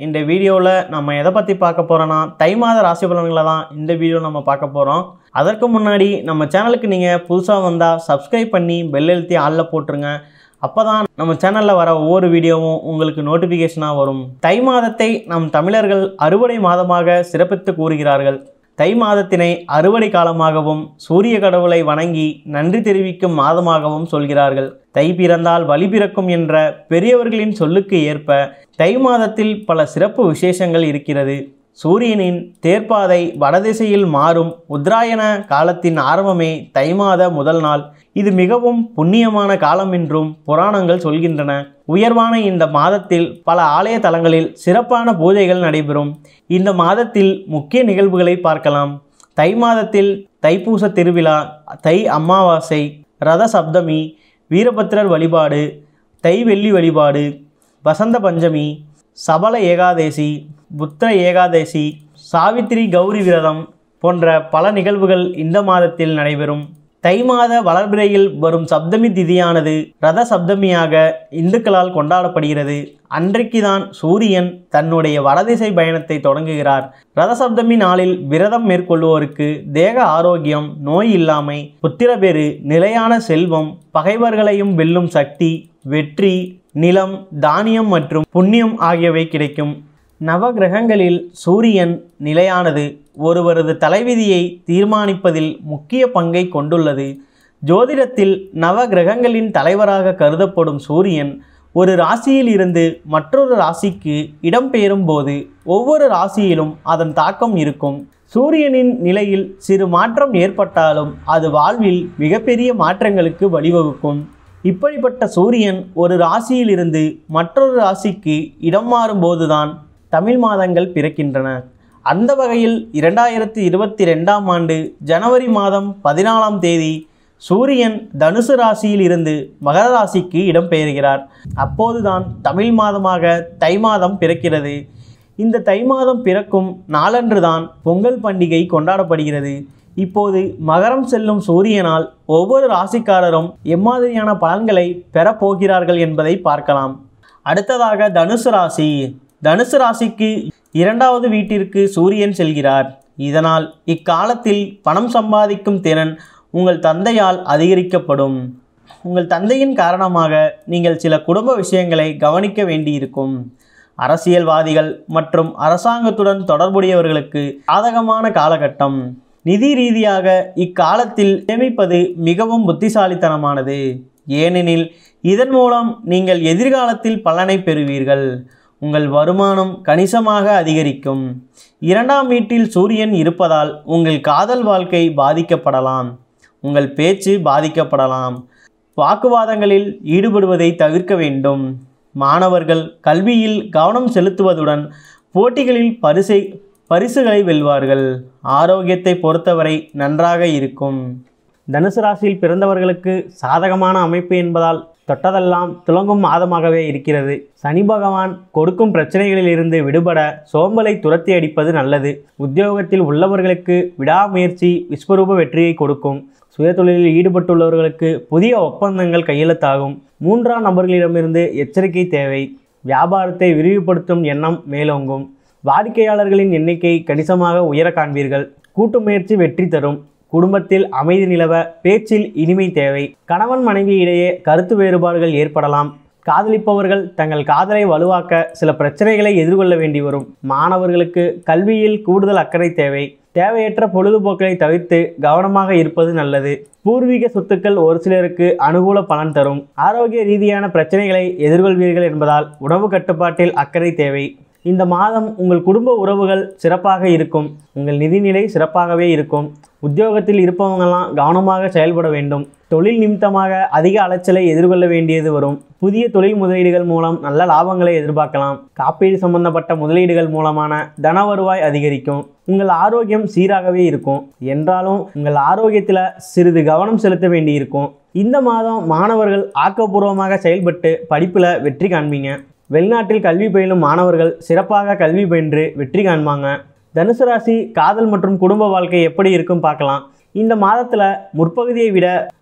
இந்த வீடியோவில் நம்ம எதை பற்றி பார்க்க போகிறோன்னா தை மாத ராசி பலன்களை தான் இந்த வீடியோ நம்ம பார்க்க போகிறோம் அதற்கு முன்னாடி நம்ம சேனலுக்கு நீங்கள் புதுசாக வந்தால் சப்ஸ்கிரைப் பண்ணி பெல் எழுத்தி ஆளில் போட்டுருங்க அப்போ தான் நம்ம சேனலில் வர ஒவ்வொரு வீடியோவும் உங்களுக்கு நோட்டிஃபிகேஷனாக வரும் தை மாதத்தை நம் தமிழர்கள் அறுவடை மாதமாக சிறப்பித்து கூறுகிறார்கள் தை மாதத்தினை அறுவடை காலமாகவும் சூரிய கடவுளை வணங்கி நன்றி தெரிவிக்கும் மாதமாகவும் சொல்கிறார்கள் தை பிறந்தால் வழி பிறக்கும் என்ற பெரியவர்களின் சொல்லுக்கு ஏற்ப தை மாதத்தில் பல சிறப்பு விசேஷங்கள் இருக்கிறது சூரியனின் தேர்ப்பாதை வடதிசையில் மாறும் உத்தராயண காலத்தின் ஆரம்பமே தை மாத முதல் நாள் இது மிகவும் புண்ணியமான காலம் என்றும் புராணங்கள் சொல்கின்றன உயர்வான இந்த மாதத்தில் பல ஆலய தலங்களில் சிறப்பான பூஜைகள் நடைபெறும் இந்த மாதத்தில் முக்கிய நிகழ்வுகளை பார்க்கலாம் தை மாதத்தில் தைப்பூச திருவிழா தை அமாவாசை ரத சப்தமி வீரபத்திரர் வழிபாடு தை வெள்ளி வழிபாடு வசந்த பஞ்சமி சபல ஏகாதேசி புத்திர ஏகாதேசி சாவித்திரி கௌரி விரதம் போன்ற பல நிகழ்வுகள் இந்த மாதத்தில் நடைபெறும் தை மாத வளர்பிறையில் வரும் சப்தமி திதியானது ரத சப்தமியாக இந்துக்களால் கொண்டாடப்படுகிறது அன்றைக்குதான் சூரியன் தன்னுடைய வடதிசை பயணத்தை தொடங்குகிறார் ரத சப்தமி நாளில் விரதம் மேற்கொள்வோருக்கு தேக ஆரோக்கியம் நோய் இல்லாமை புத்திரபேறு நிலையான செல்வம் பகைவர்களையும் வெல்லும் சக்தி வெற்றி நிலம் தானியம் மற்றும் புண்ணியம் ஆகியவை கிடைக்கும் நவகிரகங்களில் சூரியன் நிலையானது ஒருவரது தலைவிதியை தீர்மானிப்பதில் முக்கிய பங்கை கொண்டுள்ளது ஜோதிடத்தில் நவகிரகங்களின் தலைவராக கருதப்படும் சூரியன் ஒரு ராசியில் இருந்து மற்றொரு ராசிக்கு இடம்பெயரும் போது ஒவ்வொரு ராசியிலும் அதன் தாக்கம் இருக்கும் சூரியனின் நிலையில் சிறு மாற்றம் ஏற்பட்டாலும் அது வாழ்வில் மிகப்பெரிய மாற்றங்களுக்கு வழிவகுக்கும் இப்படிப்பட்ட சூரியன் ஒரு ராசியிலிருந்து மற்றொரு ராசிக்கு இடம் மாறும்போதுதான் தமிழ் மாதங்கள் பிறக்கின்றன அந்த வகையில் இரண்டாயிரத்தி இருபத்தி ரெண்டாம் ஆண்டு ஜனவரி மாதம் பதினாலாம் தேதி சூரியன் தனுசு ராசியில் இருந்து மகர ராசிக்கு இடம்பெயர்கிறார் அப்போதுதான் தமிழ் மாதமாக தை மாதம் பிறக்கிறது இந்த தை மாதம் பிறக்கும் நாளன்றுதான் பொங்கல் பண்டிகை கொண்டாடப்படுகிறது இப்போது மகரம் செல்லும் சூரியனால் ஒவ்வொரு ராசிக்காரரும் எம்மாதிரியான பலன்களை பெறப்போகிறார்கள் என்பதை பார்க்கலாம் அடுத்ததாக தனுசு ராசி தனுசு ராசிக்கு இரண்டாவது வீட்டிற்கு சூரியன் செல்கிறார் இதனால் இக்காலத்தில் பணம் சம்பாதிக்கும் திறன் உங்கள் தந்தையால் அதிகரிக்கப்படும் உங்கள் தந்தையின் காரணமாக நீங்கள் சில குடும்ப விஷயங்களை கவனிக்க வேண்டியிருக்கும் அரசியல்வாதிகள் மற்றும் அரசாங்கத்துடன் தொடர்புடையவர்களுக்கு சாதகமான காலகட்டம் நிதி ரீதியாக இக்காலத்தில் சேமிப்பது மிகவும் புத்திசாலித்தனமானது ஏனெனில் இதன் மூலம் நீங்கள் எதிர்காலத்தில் பலனை பெறுவீர்கள் உங்கள் வருமானம் கணிசமாக அதிகரிக்கும் இரண்டாம் வீட்டில் சூரியன் இருப்பதால் உங்கள் காதல் வாழ்க்கை பாதிக்கப்படலாம் உங்கள் பேச்சு பாதிக்கப்படலாம் வாக்குவாதங்களில் ஈடுபடுவதை தவிர்க்க வேண்டும் மாணவர்கள் கல்வியில் கவனம் செலுத்துவதுடன் போட்டிகளில் பரிசை பரிசுகளை வெல்வார்கள் ஆரோக்கியத்தை பொறுத்தவரை நன்றாக இருக்கும் தனுசு ராசியில் பிறந்தவர்களுக்கு சாதகமான அமைப்பு என்பதால் தொட்டதெல்லாம் துலங்கும் மாதமாகவே இருக்கிறது சனி பகவான் கொடுக்கும் பிரச்சனைகளிலிருந்து விடுபட சோம்பலை துரத்தி அடிப்பது நல்லது உத்தியோகத்தில் உள்ளவர்களுக்கு விடாமுயற்சி விஸ்வரூப வெற்றியை கொடுக்கும் சுயதொழிலில் ஈடுபட்டுள்ளவர்களுக்கு புதிய ஒப்பந்தங்கள் கையெழுத்தாகும் மூன்றாம் நபர்களிடமிருந்து எச்சரிக்கை தேவை வியாபாரத்தை விரிவுபடுத்தும் எண்ணம் மேலோங்கும் வாடிக்கையாளர்களின் எண்ணிக்கை கணிசமாக உயர காண்பீர்கள் கூட்டு முயற்சி வெற்றி தரும் குடும்பத்தில் அமைதி நிலவ பேச்சில் இனிமை தேவை கணவன் மனைவி இடையே கருத்து வேறுபாடுகள் ஏற்படலாம் காதலிப்பவர்கள் தங்கள் காதலை வலுவாக்க சில பிரச்சனைகளை எதிர்கொள்ள வேண்டி வரும் மாணவர்களுக்கு கல்வியில் கூடுதல் அக்கறை தேவை தேவையற்ற பொழுதுபோக்களை தவிர்த்து கவனமாக இருப்பது நல்லது பூர்வீக சொத்துக்கள் ஒரு சிலருக்கு அனுகூல பலன் தரும் ஆரோக்கிய ரீதியான பிரச்சனைகளை எதிர்கொள்வீர்கள் என்பதால் உணவு கட்டுப்பாட்டில் அக்கறை தேவை இந்த மாதம் உங்கள் குடும்ப உறவுகள் சிறப்பாக இருக்கும் உங்கள் நிதிநிலை சிறப்பாகவே இருக்கும் உத்தியோகத்தில் இருப்பவங்கெல்லாம் கவனமாக செயல்பட வேண்டும் தொழில் நிமித்தமாக அதிக அலைச்சலை எதிர்கொள்ள வேண்டியது வரும் புதிய தொழில் முதலீடுகள் மூலம் நல்ல லாபங்களை எதிர்பார்க்கலாம் காப்பீடு சம்பந்தப்பட்ட முதலீடுகள் மூலமான தன வருவாய் அதிகரிக்கும் உங்கள் ஆரோக்கியம் சீராகவே இருக்கும் என்றாலும் உங்கள் ஆரோக்கியத்தில் சிறிது கவனம் செலுத்த வேண்டியிருக்கும் இந்த மாதம் மாணவர்கள் ஆக்கப்பூர்வமாக செயல்பட்டு படிப்பில் வெற்றி காண்பீங்க வெளிநாட்டில் கல்வி பயிலும் மாணவர்கள் சிறப்பாக கல்வி பயின்று வெற்றி காண்பாங்க தனுசு ராசி காதல் மற்றும் குடும்ப வாழ்க்கை எப்படி இருக்கும் பார்க்கலாம் இந்த மாதத்தில் முற்பகுதியை விட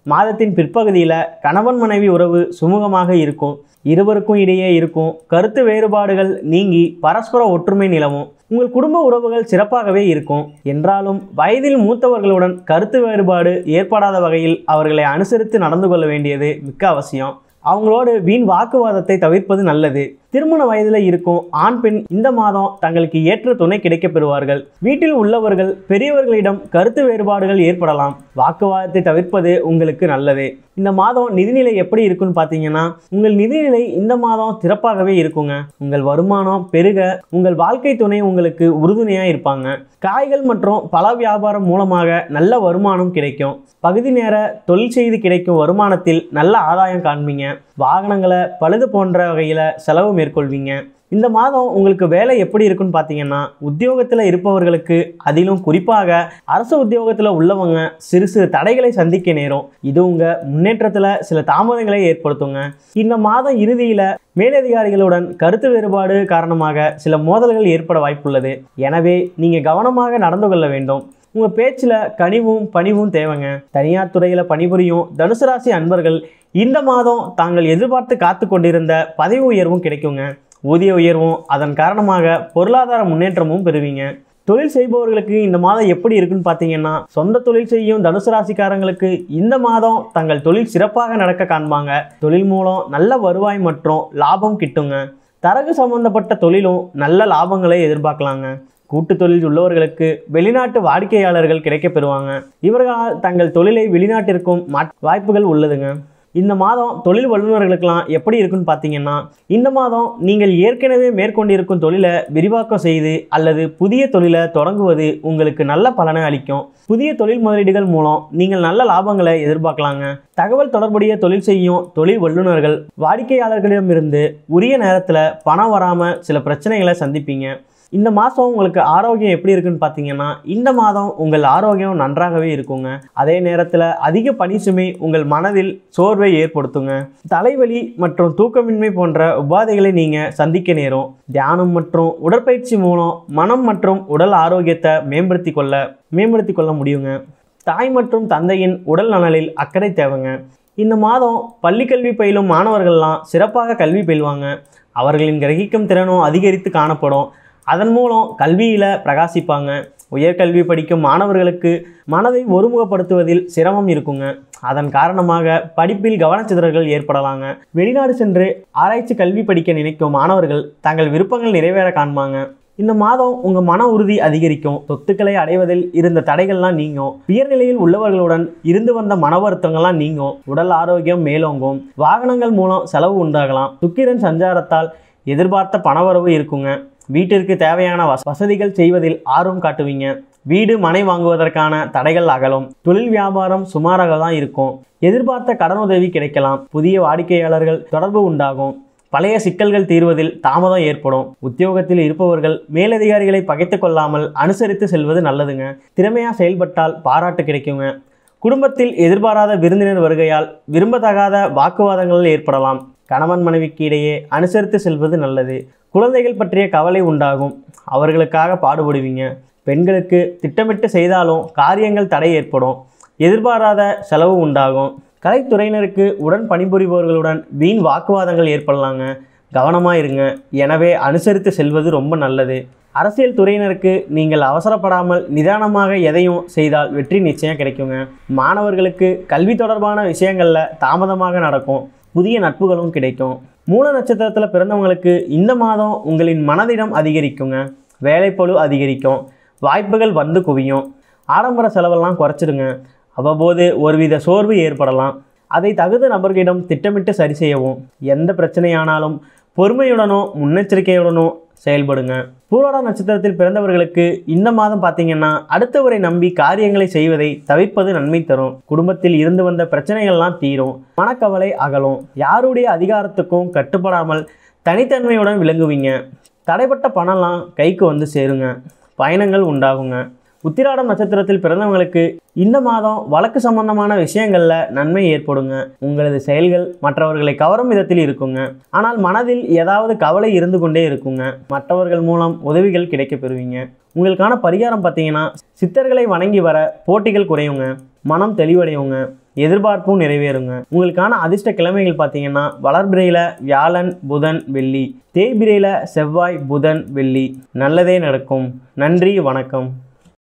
மாதத்தின் பிற்பகுதியில் கணவன் மனைவி உறவு சுமூகமாக இருக்கும் இருவருக்கும் இடையே இருக்கும் கருத்து வேறுபாடுகள் நீங்கி பரஸ்பர ஒற்றுமை நிலவும் உங்கள் குடும்ப உறவுகள் சிறப்பாகவே இருக்கும் என்றாலும் வயதில் மூத்தவர்களுடன் கருத்து வேறுபாடு ஏற்படாத வகையில் அவர்களை அனுசரித்து நடந்து கொள்ள வேண்டியது மிக்க அவசியம் அவங்களோடு வீண் வாக்குவாதத்தை தவிர்ப்பது நல்லது திருமண வயதில் இருக்கும் ஆண் பெண் இந்த மாதம் தங்களுக்கு ஏற்ற துணை கிடைக்கப் பெறுவார்கள் வீட்டில் உள்ளவர்கள் பெரியவர்களிடம் கருத்து வேறுபாடுகள் ஏற்படலாம் வாக்குவாதத்தை தவிர்ப்பது உங்களுக்கு நல்லது இந்த மாதம் நிதிநிலை எப்படி இருக்குன்னு பார்த்தீங்கன்னா உங்கள் நிதிநிலை இந்த மாதம் சிறப்பாகவே இருக்குங்க உங்கள் வருமானம் பெருக உங்கள் வாழ்க்கை துணை உங்களுக்கு உறுதுணையாக இருப்பாங்க காய்கள் மற்றும் பல வியாபாரம் மூலமாக நல்ல வருமானம் கிடைக்கும் பகுதி நேர தொழில் செய்து கிடைக்கும் வருமானத்தில் நல்ல ஆதாயம் காண்பீங்க வாகனங்களை பழுது போன்ற வகையில் செலவு மேற்கொள்வீங்க இந்த மாதம் உங்களுக்கு வேலை எப்படி இருக்குன்னு பார்த்தீங்கன்னா உத்தியோகத்தில் இருப்பவர்களுக்கு அதிலும் குறிப்பாக அரசு உத்தியோகத்தில் உள்ளவங்க சிறு சிறு தடைகளை சந்திக்க நேரும் இது உங்கள் முன்னேற்றத்தில் சில தாமதங்களை ஏற்படுத்துங்க இந்த மாதம் இறுதியில் மேலதிகாரிகளுடன் கருத்து வேறுபாடு காரணமாக சில மோதல்கள் ஏற்பட வாய்ப்புள்ளது எனவே நீங்கள் கவனமாக நடந்து கொள்ள வேண்டும் உங்கள் பேச்சில் கனிவும் பணிவும் தேவைங்க தனியார் துறையில் பணிபுரியும் தனுசு ராசி அன்பர்கள் இந்த மாதம் தாங்கள் எதிர்பார்த்து காத்து கொண்டிருந்த பதவி உயர்வும் கிடைக்குங்க ஊதிய உயர்வும் அதன் காரணமாக பொருளாதார முன்னேற்றமும் பெறுவீங்க தொழில் செய்பவர்களுக்கு இந்த மாதம் எப்படி இருக்குன்னு பார்த்தீங்கன்னா சொந்த தொழில் செய்யும் தனுசு ராசிக்காரங்களுக்கு இந்த மாதம் தங்கள் தொழில் சிறப்பாக நடக்க காண்பாங்க தொழில் மூலம் நல்ல வருவாய் மற்றும் லாபம் கிட்டுங்க தரகு சம்பந்தப்பட்ட தொழிலும் நல்ல லாபங்களை எதிர்பார்க்கலாங்க கூட்டு தொழில் உள்ளவர்களுக்கு வெளிநாட்டு வாடிக்கையாளர்கள் கிடைக்கப் பெறுவாங்க இவர்களால் தங்கள் தொழிலை வெளிநாட்டிற்கும் மாற்ற வாய்ப்புகள் உள்ளதுங்க இந்த மாதம் தொழில் வல்லுநர்களுக்கெல்லாம் எப்படி இருக்குன்னு பார்த்தீங்கன்னா இந்த மாதம் நீங்கள் ஏற்கனவே மேற்கொண்டிருக்கும் தொழிலை விரிவாக்கம் செய்து அல்லது புதிய தொழிலை தொடங்குவது உங்களுக்கு நல்ல பலனை அளிக்கும் புதிய தொழில் முதலீடுகள் மூலம் நீங்கள் நல்ல லாபங்களை எதிர்பார்க்கலாங்க தகவல் தொடர்புடைய தொழில் செய்யும் தொழில் வல்லுநர்கள் வாடிக்கையாளர்களிடமிருந்து உரிய நேரத்தில் பணம் வராமல் சில பிரச்சனைகளை சந்திப்பீங்க இந்த மாதம் உங்களுக்கு ஆரோக்கியம் எப்படி இருக்குன்னு பார்த்தீங்கன்னா இந்த மாதம் உங்கள் ஆரோக்கியம் நன்றாகவே இருக்குங்க அதே நேரத்தில் அதிக பணி சுமை உங்கள் மனதில் சோர்வை ஏற்படுத்துங்க தலைவலி மற்றும் தூக்கமின்மை போன்ற உபாதைகளை நீங்கள் சந்திக்க நேரும் தியானம் மற்றும் உடற்பயிற்சி மூலம் மனம் மற்றும் உடல் ஆரோக்கியத்தை மேம்படுத்தி கொள்ள மேம்படுத்தி கொள்ள முடியுங்க தாய் மற்றும் தந்தையின் உடல் நலனில் அக்கறை தேவைங்க இந்த மாதம் பள்ளிக்கல்வி பயிலும் மாணவர்கள்லாம் சிறப்பாக கல்வி பயில்வாங்க அவர்களின் கிரகிக்கும் திறனும் அதிகரித்து காணப்படும் அதன் மூலம் கல்வியில் பிரகாசிப்பாங்க உயர்கல்வி படிக்கும் மாணவர்களுக்கு மனதை ஒருமுகப்படுத்துவதில் சிரமம் இருக்குங்க அதன் காரணமாக படிப்பில் கவனச்சிதறல்கள் ஏற்படலாங்க வெளிநாடு சென்று ஆராய்ச்சி கல்வி படிக்க நினைக்கும் மாணவர்கள் தங்கள் விருப்பங்கள் நிறைவேற காண்பாங்க இந்த மாதம் உங்கள் மன உறுதி அதிகரிக்கும் சொத்துக்களை அடைவதில் இருந்த தடைகள்லாம் நீங்கும் உயர்நிலையில் உள்ளவர்களுடன் இருந்து வந்த மன வருத்தங்கள்லாம் நீங்கும் உடல் ஆரோக்கியம் மேலோங்கும் வாகனங்கள் மூலம் செலவு உண்டாகலாம் சுக்கிரன் சஞ்சாரத்தால் எதிர்பார்த்த பணவரவு இருக்குங்க வீட்டிற்கு தேவையான வச- வசதிகள் செய்வதில் ஆர்வம் காட்டுவீங்க வீடு மனை வாங்குவதற்கான தடைகள் அகலும் தொழில் வியாபாரம் சுமாராக தான் இருக்கும் எதிர்பார்த்த கடனுதவி கிடைக்கலாம் புதிய வாடிக்கையாளர்கள் தொடர்பு உண்டாகும் பழைய சிக்கல்கள் தீர்வதில் தாமதம் ஏற்படும் உத்தியோகத்தில் இருப்பவர்கள் மேலதிகாரிகளை பகைத்து கொள்ளாமல் அனுசரித்து செல்வது நல்லதுங்க திறமையாக செயல்பட்டால் பாராட்டு கிடைக்குங்க குடும்பத்தில் எதிர்பாராத விருந்தினர் வருகையால் விரும்பத்தகாத வாக்குவாதங்கள் ஏற்படலாம் கணவன் மனைவிக்கு இடையே அனுசரித்து செல்வது நல்லது குழந்தைகள் பற்றிய கவலை உண்டாகும் அவர்களுக்காக பாடுபடுவீங்க பெண்களுக்கு திட்டமிட்டு செய்தாலும் காரியங்கள் தடை ஏற்படும் எதிர்பாராத செலவு உண்டாகும் கலைத்துறையினருக்கு உடன் பணிபுரிபவர்களுடன் வீண் வாக்குவாதங்கள் ஏற்படலாங்க கவனமாக இருங்க எனவே அனுசரித்து செல்வது ரொம்ப நல்லது அரசியல் துறையினருக்கு நீங்கள் அவசரப்படாமல் நிதானமாக எதையும் செய்தால் வெற்றி நிச்சயம் கிடைக்குங்க மாணவர்களுக்கு கல்வி தொடர்பான விஷயங்களில் தாமதமாக நடக்கும் புதிய நட்புகளும் கிடைக்கும் மூல நட்சத்திரத்தில் பிறந்தவங்களுக்கு இந்த மாதம் உங்களின் மனதிடம் அதிகரிக்குங்க வேலைப்பளு அதிகரிக்கும் வாய்ப்புகள் வந்து குவியும் ஆடம்பர செலவெல்லாம் குறைச்சிடுங்க அவ்வப்போது ஒருவித சோர்வு ஏற்படலாம் அதை தகுந்த நபர்களிடம் திட்டமிட்டு சரி செய்யவும் எந்த பிரச்சனையானாலும் பொறுமையுடனோ முன்னெச்சரிக்கையுடனோ செயல்படுங்க பூராட நட்சத்திரத்தில் பிறந்தவர்களுக்கு இந்த மாதம் பார்த்தீங்கன்னா அடுத்தவரை நம்பி காரியங்களை செய்வதை தவிர்ப்பது நன்மை தரும் குடும்பத்தில் இருந்து வந்த பிரச்சனைகள்லாம் தீரும் மனக்கவலை அகலும் யாருடைய அதிகாரத்துக்கும் கட்டுப்படாமல் தனித்தன்மையுடன் விளங்குவீங்க தடைப்பட்ட பணம்லாம் கைக்கு வந்து சேருங்க பயணங்கள் உண்டாகுங்க உத்திராடம் நட்சத்திரத்தில் பிறந்தவங்களுக்கு இந்த மாதம் வழக்கு சம்பந்தமான விஷயங்களில் நன்மை ஏற்படுங்க உங்களது செயல்கள் மற்றவர்களை கவரும் விதத்தில் இருக்குங்க ஆனால் மனதில் ஏதாவது கவலை இருந்து கொண்டே இருக்குங்க மற்றவர்கள் மூலம் உதவிகள் கிடைக்கப் பெறுவீங்க உங்களுக்கான பரிகாரம் பார்த்தீங்கன்னா சித்தர்களை வணங்கி வர போட்டிகள் குறையுங்க மனம் தெளிவடையுங்க எதிர்பார்ப்பும் நிறைவேறுங்க உங்களுக்கான அதிர்ஷ்ட கிழமைகள் பார்த்தீங்கன்னா வளர்பிறையில் வியாழன் புதன் வெள்ளி தேய்பிறையில் செவ்வாய் புதன் வெள்ளி நல்லதே நடக்கும் நன்றி வணக்கம்